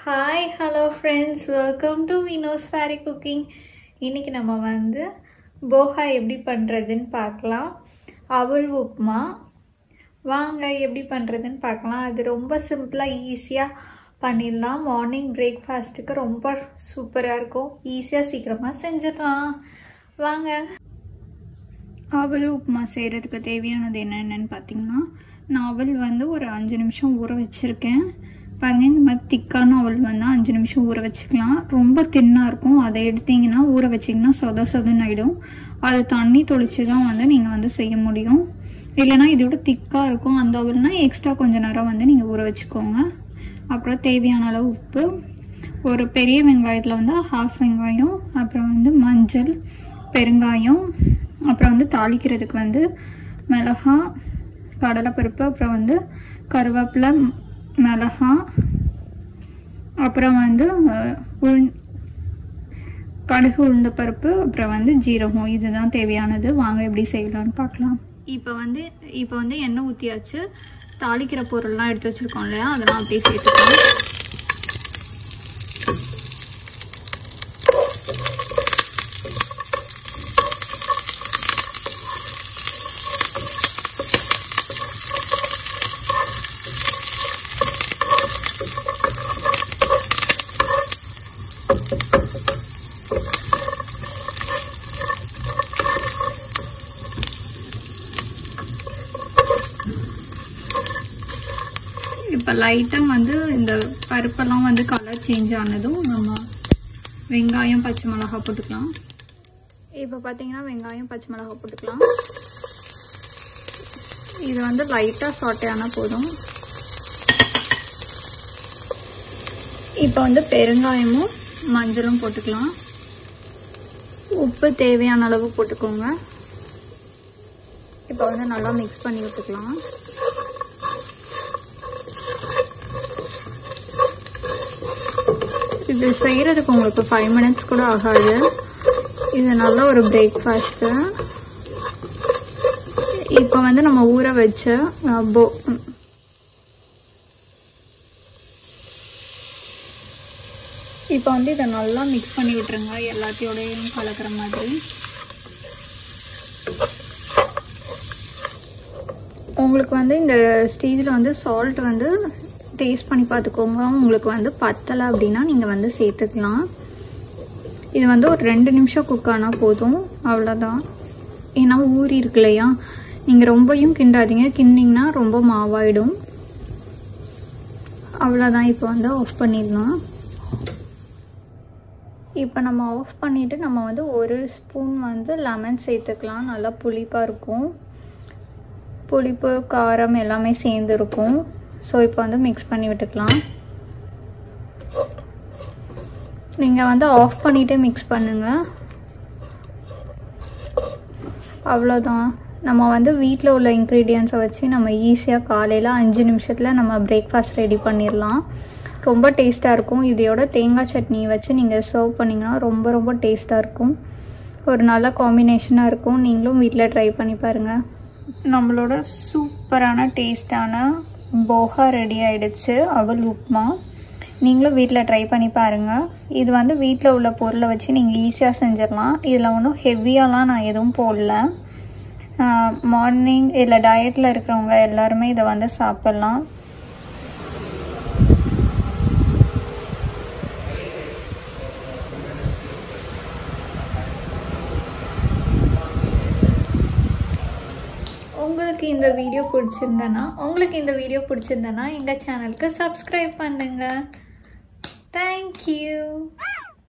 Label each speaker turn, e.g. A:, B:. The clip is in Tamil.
A: hi hello friends welcome to Vino's fairy cooking இன்றைக்கி நம்ம வந்து போஹா எப்படி பண்ணுறதுன்னு பார்க்கலாம் அவல் உப்புமா வாங்க எப்படி பண்ணுறதுன்னு பார்க்கலாம் அது ரொம்ப சிம்பிளாக ஈஸியாக பண்ணிடலாம் மார்னிங் பிரேக்ஃபாஸ்ட்டுக்கு ரொம்ப சூப்பராக இருக்கும் ஈஸியாக சீக்கிரமாக செஞ்சிடலாம் வாங்க அவல் உப்புமா செய்கிறதுக்கு தேவையானது என்னென்னு பார்த்தீங்கன்னா நான் அவல் வந்து ஒரு அஞ்சு நிமிஷம் ஊற வச்சுருக்கேன் பாருங்கள் இந்த மாதிரி திக்கான அவல் வந்து அஞ்சு நிமிஷம் ஊற வச்சுக்கலாம் ரொம்ப தின்னாக இருக்கும் அதை எடுத்தீங்கன்னா ஊற வச்சிங்கன்னா சொத சொதன்னு ஆகிடும் அது தண்ணி தொளிச்சு தான் வந்து நீங்கள் வந்து செய்ய முடியும் இல்லைனா இதோட திக்காக இருக்கும் அந்த அவல்னால் எக்ஸ்ட்ரா கொஞ்சம் நேரம் வந்து நீங்கள் ஊற வச்சுக்கோங்க அப்புறம் தேவையான அளவு உப்பு ஒரு பெரிய வெங்காயத்தில் வந்து ஹாஃப் வெங்காயம் அப்புறம் வந்து மஞ்சள் பெருங்காயம் அப்புறம் வந்து தாளிக்கிறதுக்கு வந்து மிளகா கடலைப்பருப்பு அப்புறம் வந்து கருவேப்பிலை மிளகா அப்புறம் வந்து உள் கடுகு உளுந்த பருப்பு அப்புறம் வந்து ஜீரகம் இதுதான் தேவையானது வாங்க எப்படி செய்யலாம்னு பார்க்கலாம் இப்போ வந்து இப்போ வந்து எண்ணெய் ஊற்றியாச்சு தாளிக்கிற பொருள்லாம் எடுத்து வச்சுருக்கோம் இல்லையா அதெல்லாம் அப்படியே சேர்த்துக்கலாம் இப்போ லைட்டாக வந்து இந்த பருப்பெல்லாம் வந்து கலர் சேஞ்ச் ஆனதும் நம்ம வெங்காயம் பச்சை மிளகா போட்டுக்கலாம் இப்போ பார்த்தீங்கன்னா வெங்காயம் பச்சை மிளகா போட்டுக்கலாம் இது வந்து லைட்டாக சாட்டே ஆனால் போதும் இப்போ வந்து பெருங்காயமும் மஞ்சளும் போட்டுக்கலாம் உப்பு தேவையான அளவு போட்டுக்கோங்க இப்போ வந்து நல்லா மிக்ஸ் பண்ணி விட்டுக்கலாம் இது செய்கிறதுக்கு உங்களுக்கு ஃபைவ் மினிட்ஸ் கூட ஆகாது இது நல்ல ஒரு பிரேக்ஃபாஸ்ட்டு இப்போ வந்து நம்ம ஊற வச்ச போ இப்போ வந்து இதை நல்லா மிக்ஸ் பண்ணி விட்டுருங்க எல்லாத்தையோடையும் கலக்கிற மாதிரி உங்களுக்கு வந்து இந்த ஸ்டேஜில் வந்து சால்ட் வந்து டேஸ்ட் பண்ணி பார்த்துக்கோங்க உங்களுக்கு வந்து பத்தலை அப்படின்னா நீங்கள் வந்து சேர்த்துக்கலாம் இது வந்து ஒரு ரெண்டு நிமிஷம் குக் ஆனால் போதும் அவ்வளோதான் ஏன்னா ஊறி இருக்கு இல்லையா நீங்கள் ரொம்பையும் கிண்டாதீங்க கிண்டிங்கன்னா ரொம்ப மாவாயிடும் அவ்வளோதான் இப்போ வந்து ஆஃப் பண்ணிடலாம் இப்போ நம்ம ஆஃப் பண்ணிவிட்டு நம்ம வந்து ஒரு ஸ்பூன் வந்து லெமன் சேர்த்துக்கலாம் நல்லா புளிப்பாக இருக்கும் புளிப்பு காரம் எல்லாமே சேர்ந்து இருக்கும் ஸோ இப்போ வந்து மிக்ஸ் பண்ணி விட்டுக்கலாம் நீங்கள் வந்து ஆஃப் பண்ணிவிட்டு மிக்ஸ் பண்ணுங்கள் அவ்வளோதான் நம்ம வந்து வீட்டில் உள்ள இன்க்ரீடியன்ஸை வச்சு நம்ம ஈஸியாக காலையில் அஞ்சு நிமிஷத்தில் நம்ம பிரேக்ஃபாஸ்ட் ரெடி பண்ணிடலாம் ரொம்ப டேஸ்ட்டாக இருக்கும் இதையோட தேங்காய் சட்னி வச்சு நீங்கள் சர்வ் பண்ணிங்கன்னா ரொம்ப ரொம்ப டேஸ்ட்டாக இருக்கும் ஒரு நல்ல காம்பினேஷனாக இருக்கும் நீங்களும் வீட்டில் ட்ரை பண்ணி பாருங்கள் நம்மளோட சூப்பரான டேஸ்டான போஹா ரெடி ஆகிடுச்சு அவல் உப்புமா நீங்களும் வீட்டில் ட்ரை பண்ணி பாருங்கள் இது வந்து வீட்டில் உள்ள பொருளை வச்சு நீங்கள் ஈஸியாக செஞ்சிடலாம் இதில் ஒன்றும் ஹெவியாலாம் நான் எதுவும் போடல மார்னிங் இல்லை டயட்டில் இருக்கிறவங்க எல்லாருமே இதை வந்து சாப்பிட்லாம் உங்களுக்கு இந்த வீடியோ பிடிச்சிருந்தனா உங்களுக்கு இந்த வீடியோ பிடிச்சிருந்தனா எங்கள் சேனலுக்கு சப்ஸ்கிரைப் பண்ணுங்கள் தேங்க்யூ